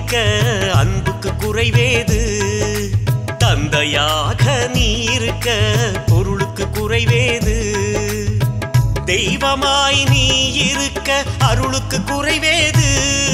இருக்க அன்புக்கு குறைவேது தந்தையாக நீ இருக்க பொருளுக்கு குறைவேது தெய்வமாய் நீ இருக்க அருளுக்கு குறைவேது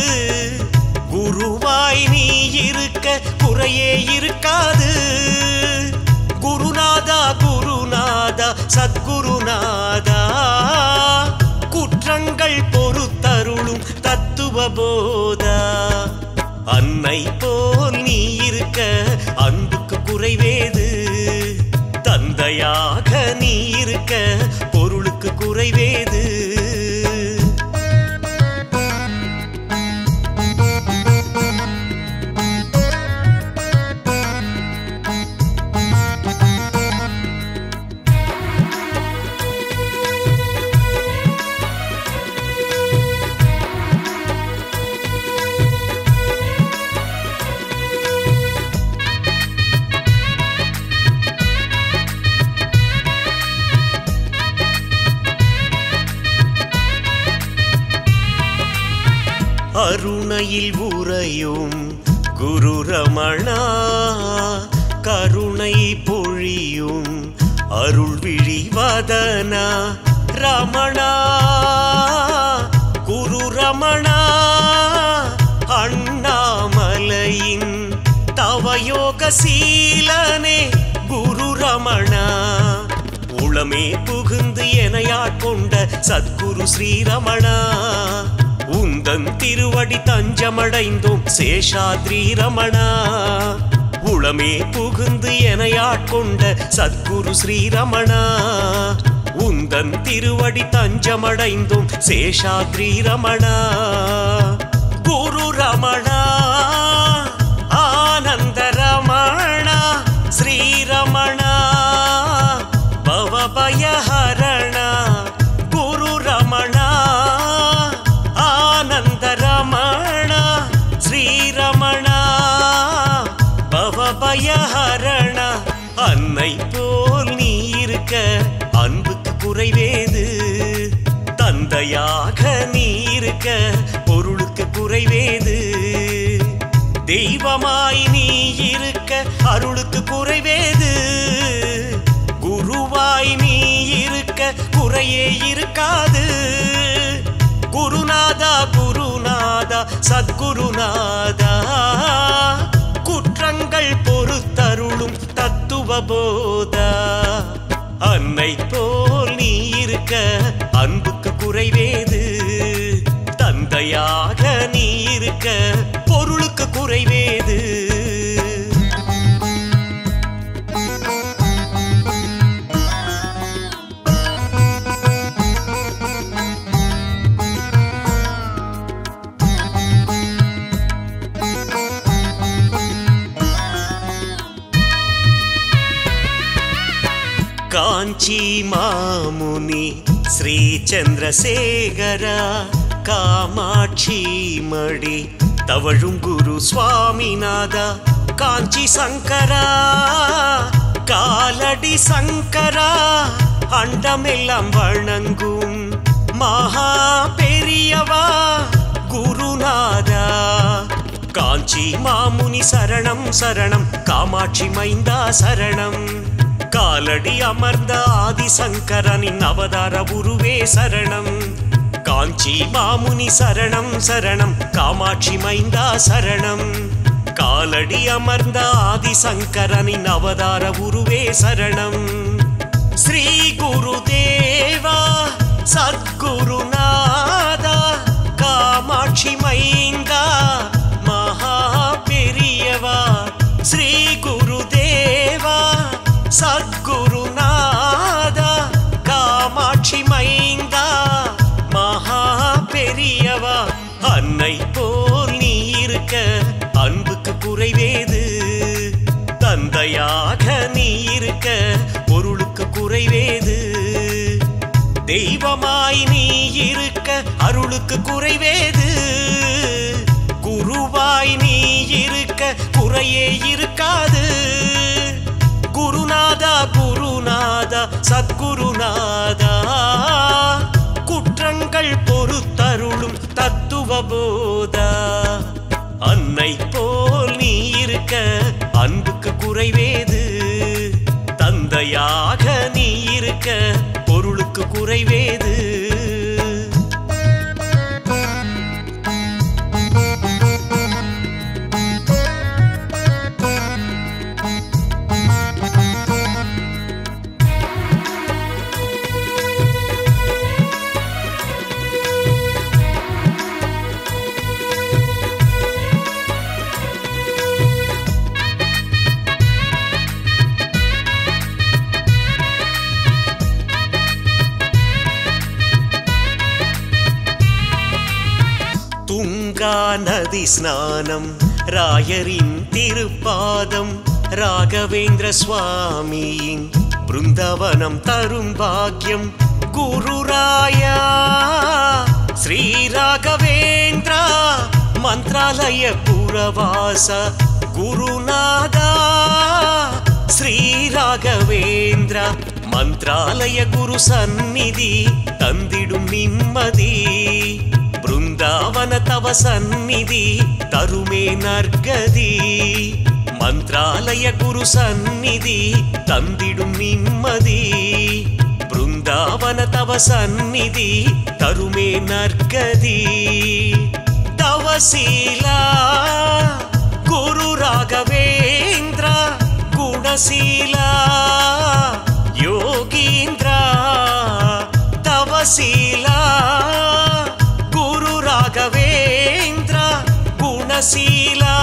குருவாய் நீ இருக்க குறையே இருக்காது குருநாதா குருநாதா சத்குருநாதா குற்றங்கள் பொறுத்தருளும் தத்துவ போதா அன்னை போல் நீ இருக்க அன்புக்கு குறைவேது தந்தையாக நீ இருக்க பொருளுக்கு குறைவேது அருணையில் உறையும் குரு ரமணா கருணை பொழியும் அருள் விழிவதனா ரமணா குரு ரமணா அண்ணாமலையின் தவயோக சீலனே குரு ரமணா உளமே புகுந்து எனையாட்கொண்ட சத்குரு ஸ்ரீரமணா உந்தன் திருவடி தஞ்சமடைந்தோம் சேஷாத்ரி ரமணா உளமே புகுந்து எனையாட்கொண்ட சத்குரு ஸ்ரீரமணா உந்தன் திருவடி தஞ்சமடைந்தோம் சேஷாத்ரி ரமணா குரு ரமணா ஆனந்த ரமணா ஸ்ரீரமணா பவபயஹரண குரு ரமணா ஆனந்த ரமண ஸ்ரீரமணா பவபயஹரண அன்னை போல் நீ இருக்க அன்புக்கு குறைவேது தந்தையாக நீ இருக்க பொருளுக்கு குறைவேது தெய்வமாய் நீ இருக்க அருளுக்கு குறைவேது குருவாய் நீ இருக்க குறையே இருக்காது குருநாதா குருநாதா சத்குருநாதா குற்றங்கள் பொறுத்தருளும் தத்துவ போதா அன்னை போல் நீ இருக்க அன்புக்கு குறைவேது தந்தையாக நீ இருக்க பொருளுக்கு குறைவேது காஞ்சி மாமுனி ஸ்ரீ சந்திரசேகர காமாட்சி மடி தவழும் குரு சுவாமிநாதா காஞ்சி சங்கரா காலடி சங்கரா அண்டமெல்லாம் வணங்கும் மகா பெரியவா குருநாதா காஞ்சி மாமுனி சரணம் சரணம் காமாட்சி மைந்தா சரணம் காலடி அமர்ந்த ஆதிசங்கரனின் அவதார உருவே சரணம் காஞ்சி மாமுனி சரணம் சரணம் காமாட்சி மைந்தா சரணம் காலடி அமர்ந்த ஆதிசங்கரனின் அவதார உருவே சரணம் ஸ்ரீ குருதேவா சத்குருநாதா காமாட்சி மைந்தா மகா பெரியவா ஸ்ரீ குருதேவா சத்குருநாதா காமாட்சி மைந்தா மகா பெரியவா அன்னை போல் நீ இருக்க அன்புக்கு குறைவேது தந்தையாக நீ இருக்க பொருளுக்கு குறைவேது தெய்வமாய் நீ இருக்க அருளுக்கு குறைவேது குருவாய் நீ இருக்க குறையே இருக்காது குருநாதா குருநாதா சத்குருநாதா குற்றங்கள் பொறுத்தருளும் தத்துவ போதா அன்னை குறைவேது தந்தையாக நீ இருக்க பொருளுக்கு குறைவேது துங்கா நதி ஸ்நானம் ராயரின் திருப்பாதம் ராகவேந்திர சுவாமியின் பிருந்தவனம் தரும் பாக்கியம் குருராயா ஸ்ரீ ராகவேந்திரா மந்த்ராலய புரவாச குருநாதா ஸ்ரீ ராகவேந்திரா மந்த்ராலய குரு சந்நிதி தந்திடும் நிம்மதி பிருந்தாவன தவ சந்நிதி தருமே நற்கதி மந்த்ராலய குரு சந்நிதி தந்திடும் நிம்மதி பிருந்தாவன தவ சந்நிதி தருமே நற்கதி தவசீலா குரு ராகவேந்திரா குணசீலா யோகீந்திரா தவசீலா குரு ராகவேந்திரா குணசீலா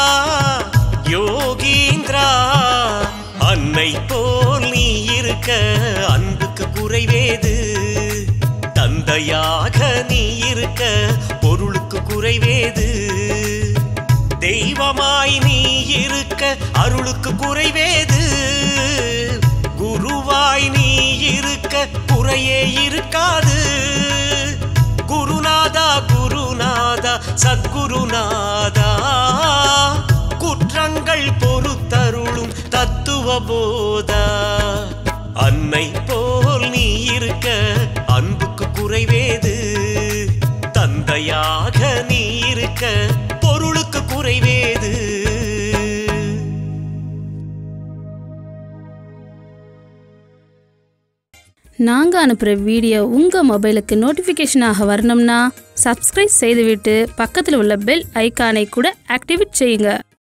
யோகீந்திரா அன்னை போல் நீ இருக்க அன்புக்கு குறைவேது தந்தையாக நீ இருக்க பொருளுக்கு குறைவேது தெய்வமாய் நீ இருக்க அருளுக்கு குறைவேது குருவாய் நீ இருக்க குறையே இருக்காது குருநாதா குருநாதா சத்குருநாதா குற்றங்கள் பொறுத்தருளும் தத்துவ போதா அன்னை போல் நீ இருக்க அன்புக்கு குறைவேது தந்தையாக நீ இருக்க பொருளுக்கு குறைவேது நாங்கள் அனுப்புகிற வீடியோ உங்கள் மொபைலுக்கு நோட்டிஃபிகேஷனாக வரணும்னா சப்ஸ்கிரைப் செய்துவிட்டு பக்கத்தில் உள்ள பெல் ஐகானை கூட ஆக்டிவேட் செய்யுங்க